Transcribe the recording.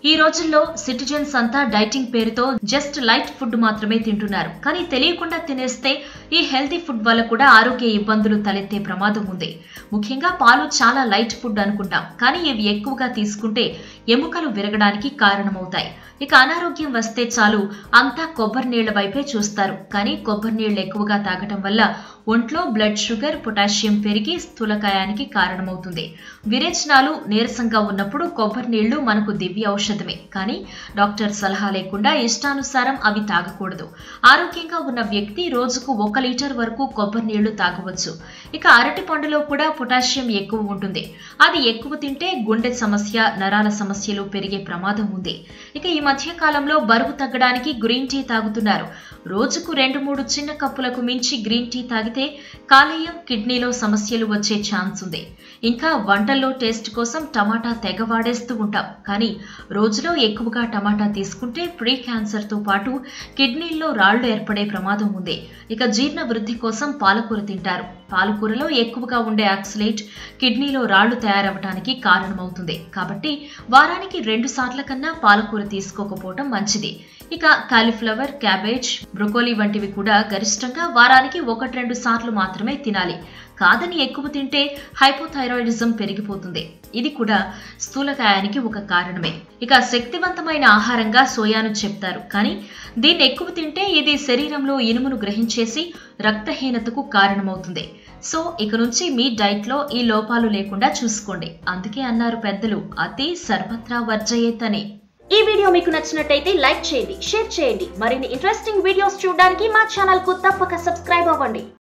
ఈ రోజుల్లో సిటిజన్స్ అంతా డైటింగ్ పేరుతో జస్ట్ లైట్ ఫుడ్ మాత్రమే తింటున్నారు కానీ తెలియకుండా తినేస్తే ఈ హెల్తీ ఫుడ్ వల్ల కూడా ఆరోగ్య ఇబ్బందులు తలెత్తే ప్రమాదం ఉంది ముఖ్యంగా పాలు చాలా లైట్ ఫుడ్ అనుకుంటాం కానీ ఇవి ఎక్కువగా తీసుకుంటే ఎముకలు విరగడానికి కారణమవుతాయి ఇక అనారోగ్యం వస్తే చాలు అంతా కొబ్బరి నీళ్ల వైపే చూస్తారు కానీ కొబ్బరి నీళ్లు ఎక్కువగా తాగటం వల్ల ఒంట్లో బ్లడ్ షుగర్ పొటాషియం పెరిగి స్థూలకాయానికి కారణమవుతుంది విరేచనాలు నీరసంగా ఉన్నప్పుడు కొబ్బరి నీళ్లు మనకు దివ్య ఔషధమే కానీ డాక్టర్ సలహా లేకుండా ఇష్టానుసారం అవి తాగకూడదు ఆరోగ్యంగా ఉన్న వ్యక్తి రోజుకు ఒక లీటర్ వరకు కొబ్బరి నీళ్లు తాగవచ్చు ఇక అరటి పండులో కూడా పొటాషియం ఎక్కువ ఉంటుంది అది ఎక్కువ తింటే గుండె సమస్య నరాల సమస్యలు పెరిగే ప్రమాదం ఉంది ఇక ఈ మధ్య కాలంలో బరువు తగ్గడానికి గ్రీన్ టీ తాగుతున్నారు రోజుకు రెండు మూడు చిన్న కప్పులకు మించి గ్రీన్ టీ తాగితే కాలేయం కిడ్నీలో సమస్యలు వచ్చే ఛాన్స్ ఉంది ఇంకా వంటల్లో టేస్ట్ కోసం టమాటా తెగ వాడేస్తూ ఉంటాం కానీ రోజులో ఎక్కువగా టమాటా తీసుకుంటే ప్రీ క్యాన్సర్తో పాటు కిడ్నీల్లో రాళ్లు ఏర్పడే ప్రమాదం ఉంది ఇక జీర్ణ వృద్ధి కోసం పాలకూర తింటారు పాలకూరలో ఎక్కువగా ఉండే ఆక్సిలేట్ కిడ్నీలో రాళ్లు తయారవడానికి కారణమవుతుంది కాబట్టి వారానికి రెండు సార్ల కన్నా పాలకూర తీసుకోకపోవటం మంచిది ఇక కాలీఫ్లవర్ క్యాబేజ్ బ్రొకోలీ వంటివి కూడా గరిష్టంగా వారానికి ఒకటి రెండు సార్లు మాత్రమే తినాలి కాదని ఎక్కువ తింటే హైపోథైరాయిడిజం పెరిగిపోతుంది ఇది కూడా స్థూలకాయానికి ఒక కారణమే ఇక శక్తివంతమైన ఆహారంగా సోయాను చెప్తారు కానీ దీన్ని ఎక్కువ తింటే ఇది శరీరంలో ఇనుమును గ్రహించేసి రక్తహీనతకు కారణమవుతుంది సో ఇక నుంచి మీ డైట్లో ఈ లోపాలు లేకుండా చూసుకోండి అందుకే అన్నారు పెద్దలు అతి సర్వత్రా వర్జయేత్ అని ఈ వీడియో మీకు నచ్చినట్టయితే లైక్ చేయండి షేర్ చేయండి మరిన్ని ఇంట్రెస్టింగ్ వీడియోస్ చూడడానికి మా ఛానల్ కు తప్పక సబ్స్క్రైబ్ అవ్వండి